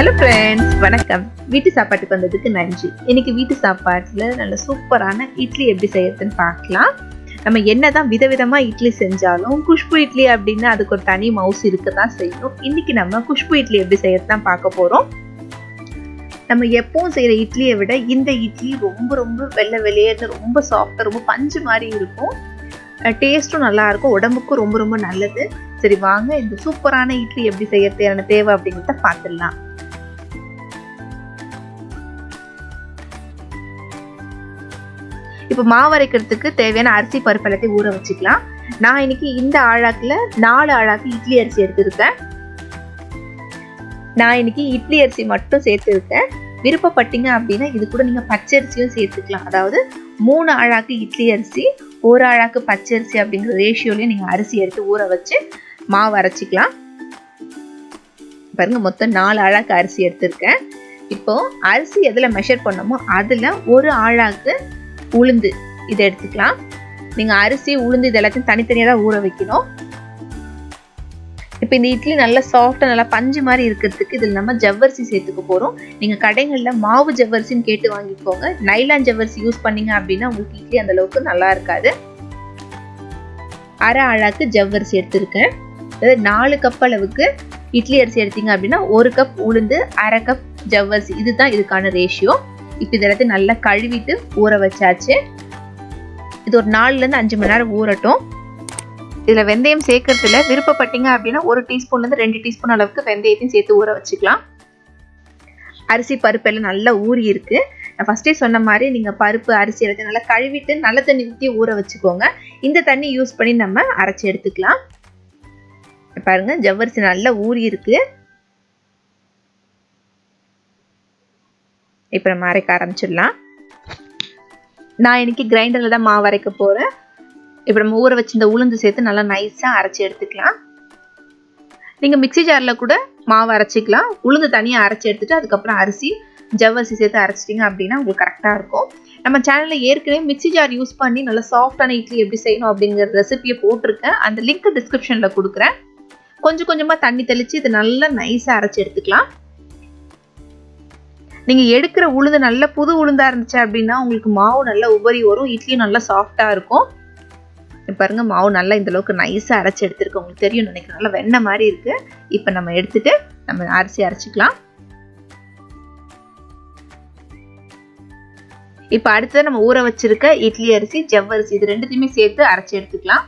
hello friends வணக்கம் வீட்டு சாப்பாட்டுக்கு வந்ததுக்கு நன்றி இன்னைக்கு வீட்டு சாப்பாட்டில் நல்ல சூப்பரான இட்லி எப்படி செய்யறதுன்னு பார்க்கலாம் நம்ம என்னதான் விதவிதமாக இட்லி செஞ்சாலும் குஷ்பு இட்லி அப்படின்னு அதுக்கு ஒரு தனி மவுஸ் இருக்க தான் செய்யும் இன்னைக்கு நம்ம குஷ்பு இட்லி எப்படி செய்யறது தான் பார்க்க போகிறோம் நம்ம எப்பவும் செய்கிற இட்லியை விட இந்த இட்லி ரொம்ப ரொம்ப வெள்ளை வெளியேன்னு ரொம்ப சாஃப்டாக ரொம்ப பஞ்சு மாதிரி இருக்கும் டேஸ்ட்டும் நல்லா இருக்கும் உடம்புக்கும் ரொம்ப ரொம்ப நல்லது சரி வாங்க இந்த சூப்பரான இட்லி எப்படி செய்யறதுக்கான தேவை அப்படிங்கிறத பார்த்துடலாம் இப்போ மாவு அரைக்கிறதுக்கு தேவையான அரிசி பருப்பு எல்லாத்தையும் ஊற வச்சுக்கலாம் நான் இன்னைக்கு இந்த ஆழாக்கில் நாலு ஆழாக்கு இட்லி அரிசி எடுத்திருக்கேன் நான் இன்னைக்கு இட்லி அரிசி மட்டும் சேர்த்துருக்கேன் விருப்பப்பட்டீங்க அப்படின்னா இது கூட நீங்கள் பச்சரிசியும் சேர்த்துக்கலாம் அதாவது மூணு ஆழாக்கு இட்லி அரிசி ஒரு ஆழாக்கு பச்சரிசி அப்படிங்கிற ரேஷியோலையும் நீங்கள் அரிசி எடுத்து ஊற வச்சு மாவு அரைச்சிக்கலாம் பாருங்க மொத்தம் நாலு ஆழாக்கு அரிசி எடுத்திருக்கேன் இப்போ அரிசி எதில் மெஷர் பண்ணமோ அதில் ஒரு ஆழாக்கு உளுந்து இதை எடுத்துக்கலாம் நீங்கள் அரிசி உளுந்து இது எல்லாத்தையும் தனித்தனியாக தான் ஊற வைக்கணும் இப்போ இந்த இட்லி நல்லா சாஃப்டாக நல்லா பஞ்சு மாதிரி இருக்கிறதுக்கு இதில் நம்ம ஜவ்வரிசி சேர்த்துக்க போகிறோம் நீங்கள் கடைகளில் மாவு ஜவ்வரிசின்னு கேட்டு வாங்கிக்கோங்க நைலான் ஜவ்வரிசி யூஸ் பண்ணீங்க அப்படின்னா உங்களுக்கு இட்லி அந்த அளவுக்கு நல்லா இருக்காது அரை ஆழாக்கு ஜவ்வரிசி எடுத்திருக்கேன் அதாவது நாலு கப் அளவுக்கு இட்லி அரிசி எடுத்தீங்க அப்படின்னா ஒரு கப் உளுந்து அரை கப் ஜவ்வரிசி இதுதான் இதுக்கான ரேஷியோ இப்போ இது எல்லாத்தையும் நல்லா கழுவிட்டு ஊற வச்சாச்சு இது ஒரு நாலுலேருந்து அஞ்சு மணி நேரம் ஊறட்டும் இதில் வெந்தயம் சேர்க்கறதுல விருப்பப்பட்டீங்க அப்படின்னா ஒரு டீஸ்பூன்லேருந்து ரெண்டு டீஸ்பூன் அளவுக்கு வெந்தயத்தையும் சேர்த்து ஊற வச்சுக்கலாம் அரிசி பருப்பு எல்லாம் நல்லா ஊறி இருக்கு நான் ஃபஸ்ட்டே சொன்ன மாதிரி நீங்கள் பருப்பு அரிசி எல்லாத்தையும் நல்லா கழுவிட்டு நல்ல தண்ணி ஊற்றி ஊற வச்சுக்கோங்க இந்த தண்ணி யூஸ் பண்ணி நம்ம அரைச்சி எடுத்துக்கலாம் பாருங்க ஜவ்வரிசி நல்லா ஊறி இருக்கு இப்போ நம்ம அரைக்க ஆரம்பிச்சிடலாம் நான் இன்னைக்கு கிரைண்டரில் தான் மாவு அரைக்க போகிறேன் இப்போ நம்ம ஊற வச்சு இந்த உளுந்து சேர்த்து நல்லா நைஸாக அரைச்சி எடுத்துக்கலாம் நீங்கள் மிக்சி ஜாரில் கூட மாவு அரைச்சிக்கலாம் உளுந்து தனியாக அரைச்சி எடுத்துட்டு அதுக்கப்புறம் அரிசி ஜவ்வரிசி சேர்த்து அரைச்சிட்டிங்க அப்படின்னா உங்களுக்கு கரெக்டாக இருக்கும் நம்ம சேனலில் ஏற்கனவே மிக்சி ஜார் யூஸ் பண்ணி நல்லா சாஃப்டான இட்லி எப்படி செய்யணும் அப்படிங்கிற ரெசிபியை போட்டிருக்கேன் அந்த லிங்க் டிஸ்கிரிப்ஷனில் கொடுக்குறேன் கொஞ்சம் கொஞ்சமாக தண்ணி தெளித்து இதை நல்லா நைஸாக அரைச்சி எடுத்துக்கலாம் நீங்கள் எடுக்கிற உளுந்து நல்ல புது உளுந்தாக இருந்துச்சு அப்படின்னா உங்களுக்கு மாவு நல்லா உபரி வரும் இட்லியும் நல்லா சாஃப்டாக இருக்கும் பாருங்க மாவு நல்லா இந்த அளவுக்கு நைஸாக அரைச்சி எடுத்துருக்கு உங்களுக்கு தெரியும் நினைக்கிறேன் நல்லா வெண்ணெய் மாதிரி இருக்கு இப்போ நம்ம எடுத்துட்டு நம்ம அரிசி அரைச்சிக்கலாம் இப்போ அடுத்தது நம்ம ஊற வச்சிருக்க இட்லி அரிசி ஜவ்வரிசி இது ரெண்டுத்தையுமே சேர்த்து அரைச்சி எடுத்துக்கலாம்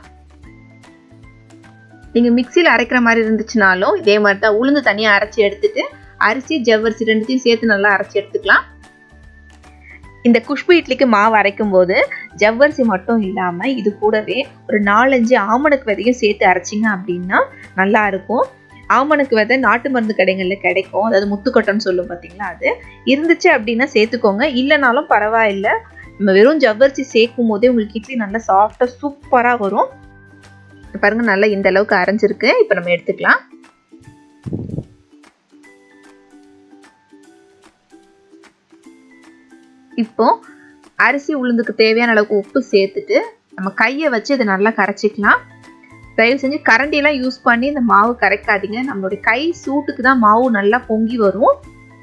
நீங்கள் மிக்சியில் அரைக்கிற மாதிரி இருந்துச்சுனாலும் இதே மாதிரி தான் உளுந்து தனியாக அரைச்சி எடுத்துட்டு அரிசி ஜவ்வரிசி ரெண்டுத்தையும் சேர்த்து நல்லா அரைச்சி எடுத்துக்கலாம் இந்த குஷ்பு இட்லிக்கு மாவு அரைக்கும் போது ஜவ்வரிசி மட்டும் இல்லாமல் இது கூடவே ஒரு நாலஞ்சு ஆமணக்கு விதையும் சேர்த்து அரைச்சிங்க அப்படின்னா நல்லா இருக்கும் ஆமணக்கு விதை நாட்டு மருந்து கடைகளில் கிடைக்கும் அதாவது முத்துக்கொட்டைன்னு சொல்லும் பார்த்தீங்களா அது இருந்துச்சு அப்படின்னா சேர்த்துக்கோங்க இல்லைனாலும் பரவாயில்ல நம்ம வெறும் ஜவ்வரிசி சேர்க்கும் போதே உங்களுக்கு இட்லி நல்லா சாஃப்டாக சூப்பராக வரும் பாருங்க நல்லா இந்த அளவுக்கு அரைஞ்சிருக்கு இப்போ நம்ம எடுத்துக்கலாம் இப்போ அரிசி உளுந்துக்கு தேவையான அளவுக்கு உப்பு சேர்த்துட்டு நம்ம கையை வச்சு இதை நல்லா கரைச்சிக்கலாம் தயவு செஞ்சு கரண்டியெல்லாம் யூஸ் பண்ணி இந்த மாவு கரைக்காதீங்க நம்மளுடைய கை சூட்டுக்கு தான் மாவு நல்லா பொங்கி வரும்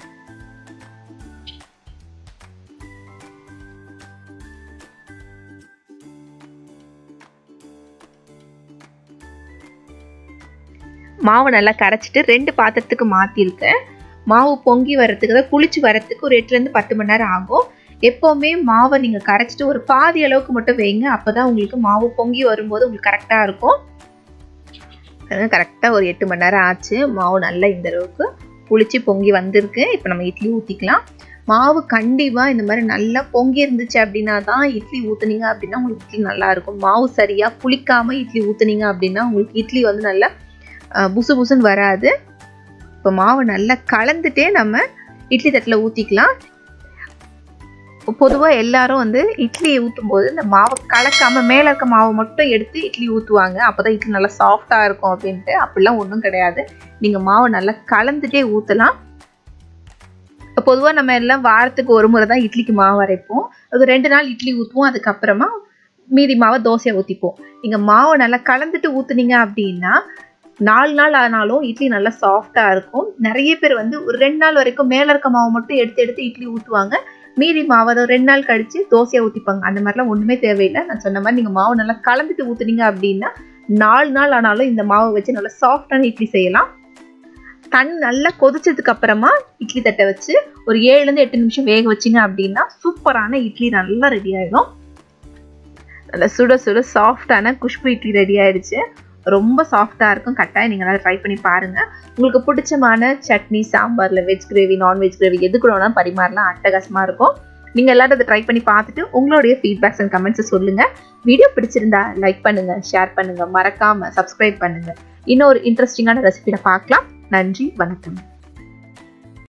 மாவு நல்லா கரைச்சிட்டு ரெண்டு பாத்திரத்துக்கு மாற்றிருக்கேன் மாவு பொங்கி வர்றதுக்கு அதாவது புளிச்சு வர்றதுக்கு ஒரு எட்டுலேருந்து பத்து மணி நேரம் ஆகும் எப்போவுமே மாவை நீங்கள் கரைச்சிட்டு ஒரு பாதி அளவுக்கு மட்டும் வைங்க அப்போ தான் உங்களுக்கு மாவு பொங்கி வரும்போது உங்களுக்கு கரெக்டாக இருக்கும் கரெக்டாக ஒரு எட்டு மணி நேரம் ஆச்சு மாவு நல்லா இந்த அளவுக்கு புளிச்சு பொங்கி வந்திருக்கு இப்போ நம்ம இட்லி ஊற்றிக்கலாம் மாவு கண்டிப்பாக இந்த மாதிரி நல்லா பொங்கி இருந்துச்சு அப்படின்னா தான் இட்லி ஊற்றுனீங்க அப்படின்னா உங்களுக்கு இட்லி நல்லா இருக்கும் மாவு சரியாக புளிக்காமல் இட்லி ஊற்றுனீங்க அப்படின்னா உங்களுக்கு இட்லி வந்து நல்லா புசு புசுன்னு வராது இப்போ மாவு நல்லா கலந்துட்டே நம்ம இட்லி தட்டில் ஊற்றிக்கலாம் பொதுவாக எல்லாரும் வந்து இட்லியை ஊற்றும் போது இந்த மாவை கலக்காமல் மேலே இருக்க மாவை மட்டும் எடுத்து இட்லி ஊற்றுவாங்க அப்போ தான் இட்லி நல்லா சாஃப்டாக இருக்கும் அப்படின்ட்டு அப்படிலாம் ஒன்றும் கிடையாது நீங்கள் மாவை நல்லா கலந்துட்டே ஊற்றலாம் பொதுவாக நம்ம எல்லாம் வாரத்துக்கு ஒரு முறை தான் இட்லிக்கு மாவு அரைப்போம் அது ரெண்டு நாள் இட்லி ஊற்றுவோம் அதுக்கப்புறமா மீதி மாவை தோசையை ஊற்றிப்போம் நீங்கள் மாவை நல்லா கலந்துட்டு ஊற்றுனீங்க அப்படின்னா நாலு நாள் ஆனாலும் இட்லி நல்லா சாஃப்டாக இருக்கும் நிறைய பேர் வந்து ஒரு ரெண்டு நாள் வரைக்கும் மேலே இருக்க மாவு மட்டும் எடுத்து எடுத்து இட்லி ஊற்றுவாங்க மீதி மாவு அதை ரெண்டு நாள் கழிச்சு தோசையாக ஊற்றிப்பாங்க அந்த மாதிரிலாம் ஒன்றுமே தேவையில்லை நான் சொன்ன மாதிரி நீங்கள் மாவு நல்லா கலந்துட்டு ஊற்றுனீங்க அப்படின்னா நாலு நாள் ஆனாலும் இந்த மாவை வச்சு நல்லா சாஃப்டான இட்லி செய்யலாம் தண்ணி நல்லா கொதிச்சதுக்கு அப்புறமா இட்லி தட்டை வச்சு ஒரு ஏழுலேருந்து எட்டு நிமிஷம் வேக வச்சிங்க அப்படின்னா சூப்பரான இட்லி நல்லா ரெடி ஆகிடும் நல்லா சுட சுட சாஃப்டான குஷ்பு இட்லி ரெடி ஆயிடுச்சு ரொம்ப சாஃப்டாக இருக்கும் கட்டாயம் நீங்கள் நல்லா ட்ரை பண்ணி பாருங்கள் உங்களுக்கு பிடிச்சமான சட்னி சாம்பாரில் வெஜ் கிரேவி நான்வெஜ் கிரேவி எது கூட வேணாலும் பரிமாறலாம் அட்டகாசமாக இருக்கும் நீங்கள் எல்லாரும் அதை ட்ரை பண்ணி பார்த்துட்டு உங்களுடைய ஃபீட்பேக்ஸ் அண்ட் கமெண்ட்ஸை சொல்லுங்கள் வீடியோ பிடிச்சிருந்தா லைக் பண்ணுங்கள் ஷேர் பண்ணுங்கள் மறக்காமல் சப்ஸ்கிரைப் பண்ணுங்கள் இன்னொரு இன்ட்ரெஸ்டிங்கான ரெசிபியில் பார்க்கலாம் நன்றி வணக்கம்